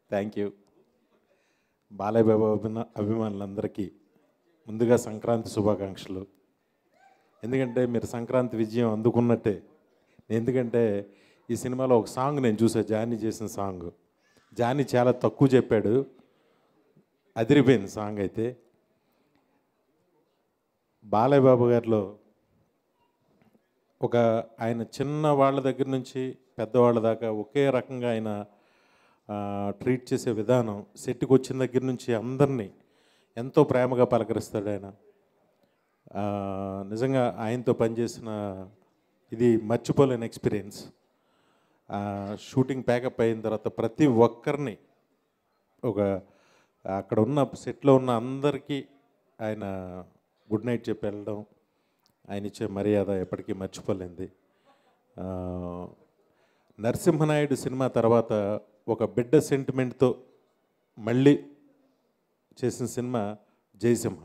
thank you Balayya Babu అభిమా అభిమానులందరికీ ముందుగా సంక్రాంతి శుభాకాంక్షలు ఎందుకంటే మీరు సంక్రాంతి విజయం అందుకున్నట్టే ఎందుకంటే ఈ సినిమాలో ఒక సాంగ్ నేను చూసా జానీ చేసిన సాంగ్ జానీ చాలా తక్కువ చెప్పాడు అదిరిపోయింది సాంగ్ అయితే బాలయ్య బాబు గారిలో ఒక ఆయన చిన్న వాళ్ళ దగ్గర నుంచి పెద్దవాళ్ళ దాకా ఒకే రకంగా ఆయన ఆ, ట్రీట్ చేసే విధానం సెట్కి వచ్చిన దగ్గర నుంచి అందరినీ ఎంతో ప్రేమగా పలకరిస్తాడు ఆయన ఆ, నిజంగా ఆయనతో పనిచేసిన ఇది మర్చిపోలేని ఎక్స్పీరియన్స్ ఆ, షూటింగ్ ప్యాకప్ అయిన తర్వాత ప్రతి ఒక్కరిని ఒక అక్కడ ఉన్న సెట్లో ఉన్న అందరికీ ఆయన గుడ్ నైట్ చెప్పి వెళ్ళడం ఆయన ఇచ్చే మర్యాద ఎప్పటికీ మర్చిపోలేంది ఆ, నరసింహనాయుడు సినిమా తర్వాత ఒక బిడ్డ సెంటిమెంట్తో మళ్ళీ చేసిన సినిమా జయసింహ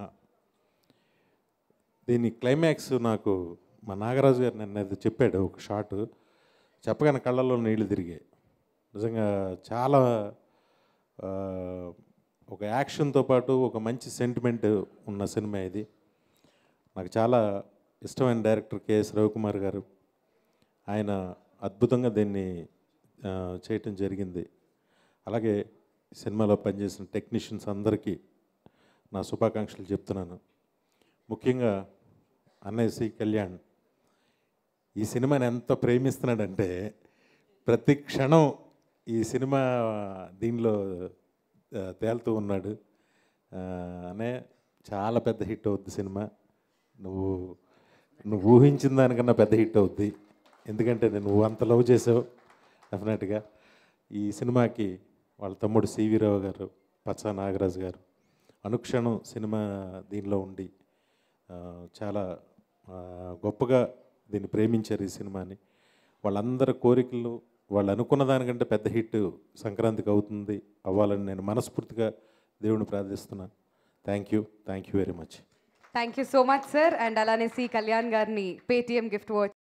దీని క్లైమాక్స్ నాకు మా నాగరాజు గారు నిన్న ఏదో చెప్పాడు ఒక షాట్ చెప్పగానే కళ్ళల్లో నీళ్లు తిరిగాయి నిజంగా చాలా ఆ, ఒక యాక్షన్తో పాటు ఒక మంచి సెంటిమెంట్ ఉన్న సినిమా ఇది నాకు చాలా ఇష్టమైన డైరెక్టర్ కెఎస్ రవికుమార్ గారు ఆయన అద్భుతంగా దీన్ని ఆ, చేయటం జరిగింది అలాగే ఈ సినిమాలో పనిచేసిన టెక్నీషియన్స్ అందరికీ నా శుభాకాంక్షలు చెప్తున్నాను ముఖ్యంగా అన్నయ్య సి కళ్యాణ్ ఈ సినిమాని ఎంత ప్రేమిస్తున్నాడంటే ప్రతి క్షణం ఈ సినిమా దీనిలో ఆ, తేలుతూ ఉన్నాడు ఆ, అనే చాలా పెద్ద హిట్ అవుద్ది సినిమా నువ్వు నువ్వు ఊహించిన దానికన్నా పెద్ద హిట్ అవుద్ది ఎందుకంటే నువ్వు అంత లవ్ చేసావు డెఫినెట్గా ఈ సినిమాకి వాళ్ళ తమ్ముడు సివి రావు గారు పచ్చా నాగరాజు గారు అనుక్షణం సినిమా దీనిలో ఉండి ఆ, చాలా ఆ, గొప్పగా దీన్ని ప్రేమించారు ఈ సినిమాని వాళ్ళందరి కోరికలు వాళ్ళు అనుకున్న దానికంటే పెద్ద హిట్ సంక్రాంతికి అవుతుంది అవ్వాలని నేను మనస్ఫూర్తిగా దేవుని ప్రార్థిస్తున్నాను thank you thank you very much thank you so much sir and అలానే సి కళ్యాణ్ గారిని పేటిఎం గిఫ్ట్ వాచ్